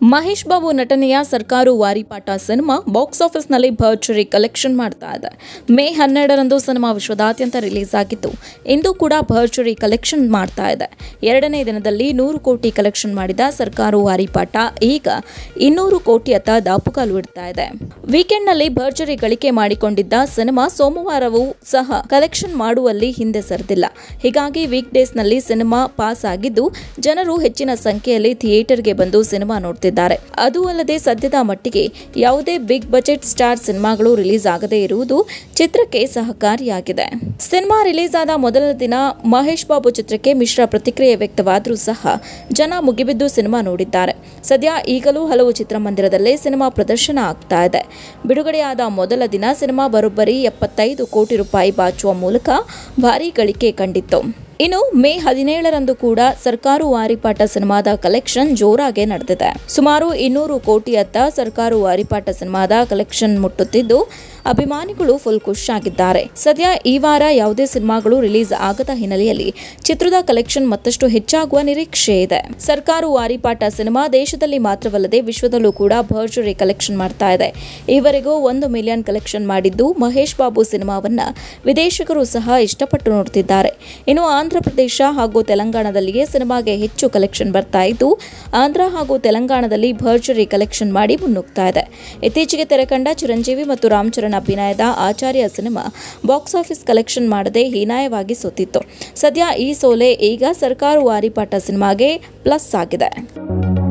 ಮಹೇಶ್ ಬಾಬು ನಟನೆಯ ಸರ್ಕಾರು ವಾರಿಪಾಟ cinema box ಆಫೀಸ್ನಲ್ಲಿ ಭರ್ಜರಿ ಕಲೆಕ್ಷನ್ ಮಾಡ್ತಾ ಇದೆ ಮೇ ಹನ್ನೆರಡರಂದು ಸಿನಿಮಾ ವಿಶ್ವದಾದ್ಯಂತ ರಿಲೀಸ್ ಆಗಿತ್ತು ಇಂದು ಕೂಡ ಭರ್ಜರಿ ಕಲೆಕ್ಷನ್ ಮಾಡ್ತಾ ಇದೆ ಎರಡನೇ ದಿನದಲ್ಲಿ ನೂರು ಕೋಟಿ ಕಲೆಕ್ಷನ್ ಮಾಡಿದ ಸರ್ಕಾರು ವಾರಿಪಾಟ ಈಗ ಇನ್ನೂರು ಕೋಟಿಯತ್ತ ದಾಪುಗಾಲು ಇಡ್ತಾ ಇದೆ ವೀಕೆಂಡ್ನಲ್ಲಿ ಭರ್ಜರಿ ಗಳಿಕೆ ಮಾಡಿಕೊಂಡಿದ್ದ ಸಿನಿಮಾ ಸೋಮವಾರವೂ ಸಹ ಕಲೆಕ್ಷನ್ ಮಾಡುವಲ್ಲಿ ಹಿಂದೆ ಸರಿದಿಲ್ಲ ಹೀಗಾಗಿ ವೀಕ್ ಡೇಸ್ನಲ್ಲಿ ಸಿನಿಮಾ ಪಾಸ್ ಆಗಿದ್ದು ಜನರು ಹೆಚ್ಚಿನ ಸಂಖ್ಯೆಯಲ್ಲಿ ಥಿಯೇಟರ್ಗೆ ಬಂದು ಸಿನಿಮಾ ನೋಡ್ತಿದ್ದಾರೆ ಅದು ಅಲ್ಲದೆ ಸದ್ಯದ ಮಟ್ಟಿಗೆ ಯಾವುದೇ ಬಿಗ್ ಬಜೆಟ್ ಸ್ಟಾರ್ ಸಿನಿಮಾಗಳು ರಿಲೀಸ್ ಆಗದೇ ಇರುವುದು ಚಿತ್ರಕ್ಕೆ ಸಹಕಾರಿಯಾಗಿದೆ ಸಿನಿಮಾ ರಿಲೀಸ್ ಆದ ಮೊದಲ ದಿನ ಮಹೇಶ್ ಬಾಬು ಚಿತ್ರಕ್ಕೆ ಮಿಶ್ರ ಪ್ರತಿಕ್ರಿಯೆ ವ್ಯಕ್ತವಾದರೂ ಸಹ ಜನ ಮುಗಿಬಿದ್ದು ಸಿನಿಮಾ ನೋಡಿದ್ದಾರೆ ಸದ್ಯ ಈಗಲೂ ಹಲವು ಚಿತ್ರಮಂದಿರದಲ್ಲೇ ಸಿನಿಮಾ ಪ್ರದರ್ಶನ ಆಗ್ತಾ ಇದೆ ಬಿಡುಗಡೆಯಾದ ಮೊದಲ ದಿನ ಸಿನಿಮಾ ಬರೋಬ್ಬರಿ ಎಪ್ಪತ್ತೈದು ಕೋಟಿ ರೂಪಾಯಿ ಬಾಚುವ ಮೂಲಕ ಭಾರೀ ಗಳಿಕೆ ಕಂಡಿತ್ತು ಇನ್ನು ಮೇ ಹದಿನೇಳರಂದು ಕೂಡ ಸರ್ಕಾರು ವಾರಿಪಾಟ ಸಿನಿಮಾದ ಕಲೆಕ್ಷನ್ ಜೋರಾಗೆ ನಡೆದಿದೆ ಸುಮಾರು ಇನ್ನೂರು ಕೋಟಿಯತ್ತ ಸರ್ಕಾರು ವಾರಿಪಾಟ ಸಿನಿಮಾದ ಕಲೆಕ್ಷನ್ ಮುಟ್ಟುತ್ತಿದ್ದು ಅಭಿಮಾನಿಗಳು ಫುಲ್ ಖುಷ್ ಆಗಿದ್ದಾರೆ ಸದ್ಯ ಈ ವಾರ ಯಾವುದೇ ಸಿನಿಮಾಗಳು ರಿಲೀಸ್ ಆಗದ ಹಿನ್ನೆಲೆಯಲ್ಲಿ ಚಿತ್ರದ ಕಲೆಕ್ಷನ್ ಮತ್ತಷ್ಟು ಹೆಚ್ಚಾಗುವ ನಿರೀಕ್ಷೆ ಇದೆ ಸರ್ಕಾರು ವಾರಿಪಾಟ ಸಿನಿಮಾ ದೇಶದಲ್ಲಿ ಮಾತ್ರವಲ್ಲದೆ ವಿಶ್ವದಲ್ಲೂ ಕೂಡ ಭರ್ಜರಿ ಕಲೆಕ್ಷನ್ ಮಾಡ್ತಾ ಇದೆ ಈವರೆಗೂ ಒಂದು ಮಿಲಿಯನ್ ಕಲೆಕ್ಷನ್ ಮಾಡಿದ್ದು ಮಹೇಶ್ ಬಾಬು ಸಿನಿಮಾವನ್ನ ವಿದೇಶಿಗರು ಸಹ ಇಷ್ಟಪಟ್ಟು ನೋಡ್ತಿದ್ದಾರೆ ಇನ್ನು ಆಂಧ್ರ ಪ್ರದೇಶ ಹಾಗೂ ತೆಲಂಗಾಣದಲ್ಲಿಯೇ ಸಿನಿಮಾಗೆ ಹೆಚ್ಚು ಕಲೆಕ್ಷನ್ ಬರ್ತಾ ಇದ್ದು ಆಂಧ್ರ ಹಾಗೂ ತೆಲಂಗಾಣದಲ್ಲಿ ಭರ್ಜರಿ ಕಲೆಕ್ಷನ್ ಮಾಡಿ ಮುನ್ನುಗ್ತಾ ಇದೆ ಇತ್ತೀಚೆಗೆ ತೆರೆಕಂಡ ಚಿರಂಜೀವಿ ಮತ್ತು ರಾಮ್ ಚರಣ್ ಅಭಿನಯದ Acharya cinema box office collection ಮಾಡದೆ ಹೀನಾಯವಾಗಿ ಸೋತಿತ್ತು ಸದ್ಯ ಈ ಸೋಲೆ ಈಗ ಸರ್ಕಾರು ವಾರಿಪಾಟ ಸಿನಿಮಾಗೆ ಪ್ಲಸ್ ಆಗಿದೆ